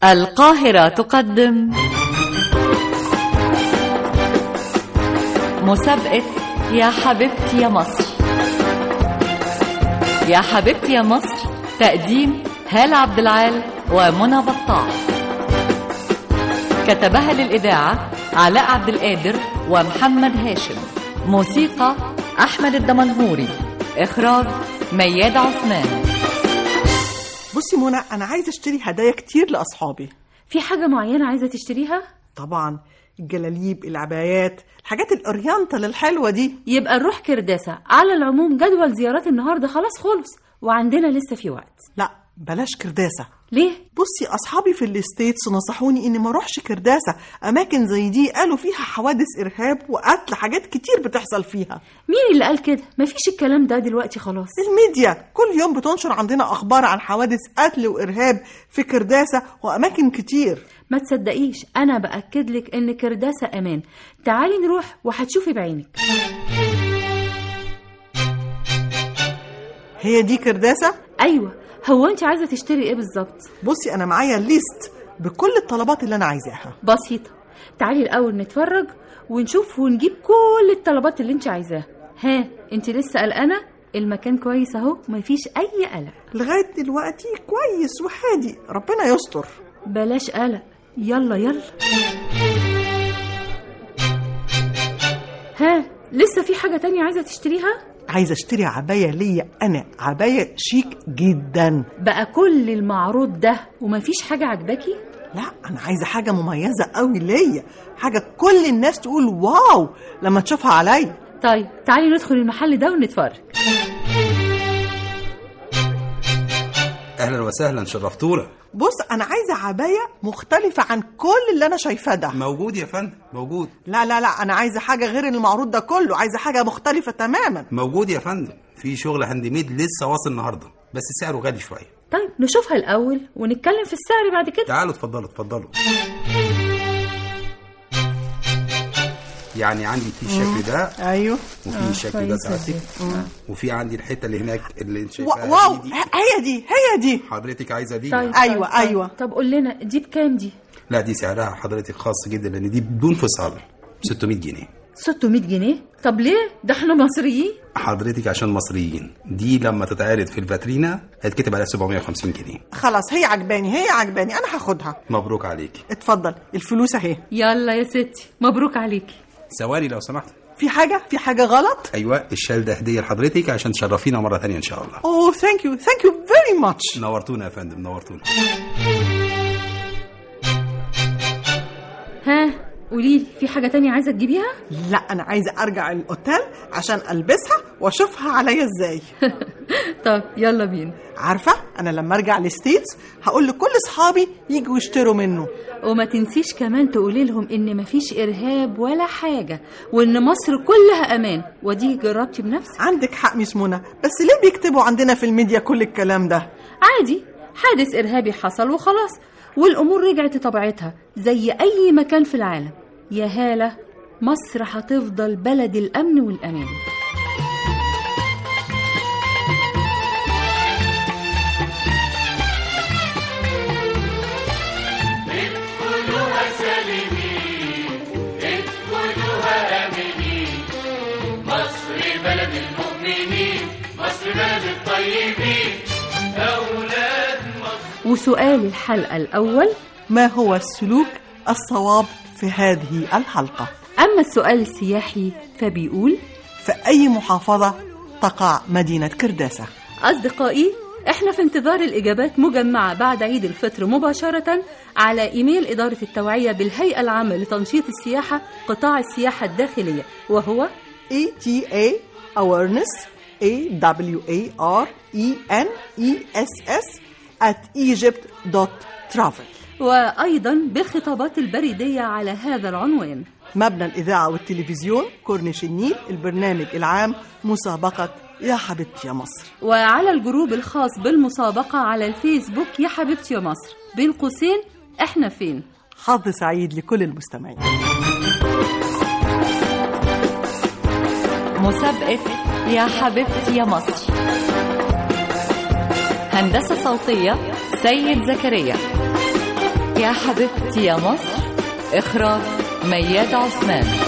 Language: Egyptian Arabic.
القاهرة تقدم مسابقة يا حبيبتي يا مصر يا حبيبتي يا مصر تقديم هالة عبد العال ومنى بطاح كتبها للإذاعة علاء عبد القادر ومحمد هاشم موسيقى أحمد الدمنهوري إخراج مياد عثمان بصي منى انا عايزه اشتري هدايا كتير لاصحابي في حاجة معينة عايزة تشتريها؟ طبعا الجلاليب العبايات الحاجات الاورينتال الحلوه دي يبقى نروح كرداسة على العموم جدول زيارات النهاردة خلاص خلص وعندنا لسه في وقت لا بلاش كرداسه ليه؟ بصي اصحابي في الستيتس نصحوني اني ما اروحش كرداسه اماكن زي دي قالوا فيها حوادث ارهاب وقتل حاجات كتير بتحصل فيها مين اللي قال كده؟ مفيش الكلام ده دلوقتي خلاص الميديا كل يوم بتنشر عندنا اخبار عن حوادث قتل وارهاب في كرداسه واماكن كتير ما تصدقيش أنا بأكد لك إن كرداسة أمان تعالي نروح وهتشوفي بعينك هي دي كرداسه أيوة هو أنت عايزة تشتري إيه بالظبط؟ بصي انا معايا ليست بكل الطلبات اللي انا عايزاها بسيطة تعالي الأول نتفرج ونشوف ونجيب كل الطلبات اللي أنت عايزاها ها أنت لسه قلقانة؟ المكان كويس أهو مفيش أي قلق لغايه دلوقتي كويس وهادي ربنا يستر بلاش قلق يلا يلا ها لسه في حاجة تانية عايزة تشتريها؟ عايزه اشتري عبايه ليا انا عبايه شيك جدا بقى كل المعروض ده ومفيش حاجة عجباكي؟ لا انا عايزه حاجه مميزه قوي ليا حاجه كل الناس تقول واو لما تشوفها عليا طيب تعالي ندخل المحل ده ونتفرج اهلا وسهلا شرفتونا بص انا عايزه عبايه مختلفه عن كل اللي انا شايفاه ده موجود يا فندم موجود لا لا لا انا عايزه حاجه غير المعروض ده كله عايزه حاجه مختلفه تماما موجود يا فندم في شغل هاند ميد لسه واصل النهارده بس سعره غالي شويه طيب نشوفها الأول ونتكلم في السعر بعد كده تعالوا اتفضلوا اتفضلوا يعني عندي في الشكل ده ايوه وفي الشكل ده ساعتك وفي عندي الحته اللي هناك اللي انت و- شايفاها واو دي, دي. هي دي هي دي حضرتك عايزه دي طيب أيوة، طيب، طيب. أيوة. طب قول لنا دي بكام دي؟ لا دي سعرها حضرتك خاص جدا لان دي بدون فصال 600 جنيه 600 جنيه؟ طب ليه؟ ده احنا مصريين حضرتك عشان مصريين دي لما تتعرض في الفاترينا هتكتب عليها 750 جنيه خلاص هي عجباني هي عجباني انا هاخدها مبروك عليكي اتفضل الفلوس اهي يلا يا ستي مبروك عليكي ثواني لو سمحت في حاجه في حاجه غلط ايوه الشال ده هديه لحضرتك عشان تشرفينا مره تانية ان شاء الله اوه ثانك يو ثانك يو فيري ماتش نورتونا يا فندم نورتونا ها قولي لي في حاجة تانية عايزة تجيبيها؟ لا انا عايزه ارجع الاوتيل عشان البسها واشوفها عليا ازاي طب يلا بينا عارفه انا لما ارجع الستيتس هقول لكل اصحابي يجوا يشتروا منه وما تنسيش كمان تقولي لهم ان مفيش ارهاب ولا حاجة وان مصر كلها امان ودي جربتي بنفسك عندك حق ميس منى بس ليه بيكتبوا عندنا في الميديا كل الكلام ده عادي حادث ارهابي حصل وخلاص والامور رجعت لطبيعتها زي اي مكان في العالم يا هالة مصر هتفضل بلد الامن والامان مصر بلد المؤمنين مصر بلد الطيبين أولاد مصر وسؤال الحلقة الاول ما هو السلوك الصواب في هذه الحلقه اما السؤال السياحي فبيقول في اي محافظه تقع مدينه كرداسه أصدقائي إحنا في انتظار الإجابات مجمعة بعد عيد الفطر مباشرة على إيميل إدارة التوعية بالهيئة العامة لتنشيط السياحة قطاع السياحة الداخلية وهو ETA awareness A W A R E N E S S at egypt.travel وأيضا بالخطابات البريدية على هذا العنوان مبنى الإذاعة والتلفزيون كورنيش النيل البرنامج العام مسابقة يا حبيبتي يا مصر وعلى الجروب الخاص بالمسابقة على الفيسبوك يا حبيبتي يا مصر بين قوسين إحنا فين حظ سعيد لكل المستمعين مسابقة يا حبيبتي يا مصر هندسة صوتية سيد زكريا يا حبيبتي يا مصر إخراج مياد عثمان